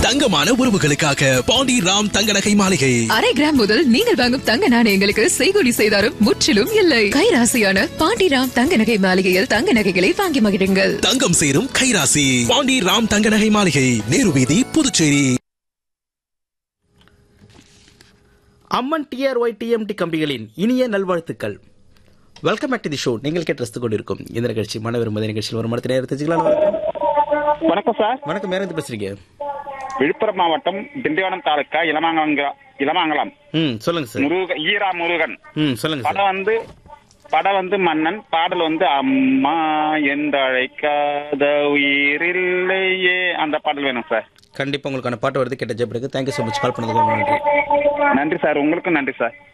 தங்கமான உறவுகளுக்காக பாண்டி ராம் தங்க நகை மாளிகை அரை கிராம் முதல் நீங்கள் வாங்கும் தங்க நாணயங்களுக்கு செய்கூலி செய்தாரும் முற்றிலும் இல்லை கைராசியான பாண்டிராம் தங்க நகை மாளிகையில் தங்க நகைகளை வாங்கி மகிழுங்கள் தங்கம் சேரும் கைராசி பாண்டி ராம் தங்க நகை மாளிகை நேரு வீதி புதுச்சேரி அம்மன் டிஆர்ஒய் டிஎம்டி கம்பிகளின் இனிய நல்வாழ்த்துக்கள் welcome back to the show நீங்கள் கேட்டு ரசித்துக் கொண்டிருக்கும் இந்த நிகழ்ச்சி மனவரும் மத நிகழ்ச்சியில் ஒரு மரத்தை நேரம் தெரிஞ்சுக்கலாம் வணக்கம் வணக்கம் சார் வணக்கம் யார் இருந்து பேசுறீங்க விழுப்புரம் மாவட்டம் திண்டிவனம் தாலுக்கா இளமாங்கலம் இளமாங்கலம் ம் சொல்லுங்க சார் முருக ஈரா முருகன் ம் சொல்லுங்க சார் படம் வந்து படம் வந்து மன்னன் பாடல் வந்து அம்மா என்றழைக்காத உயிரில்லையே அந்த பாடல் வேணும் சார் கண்டிப்பா உங்களுக்கான பாட்டு வருது கேட்ட ஜெயப்படுக்கு தேங்க்யூ ஸோ மச் கால் பண்ணதுக்கு ரொம்ப நன்றி நன்றி சார் உங்களுக்கும் நன்றி சார்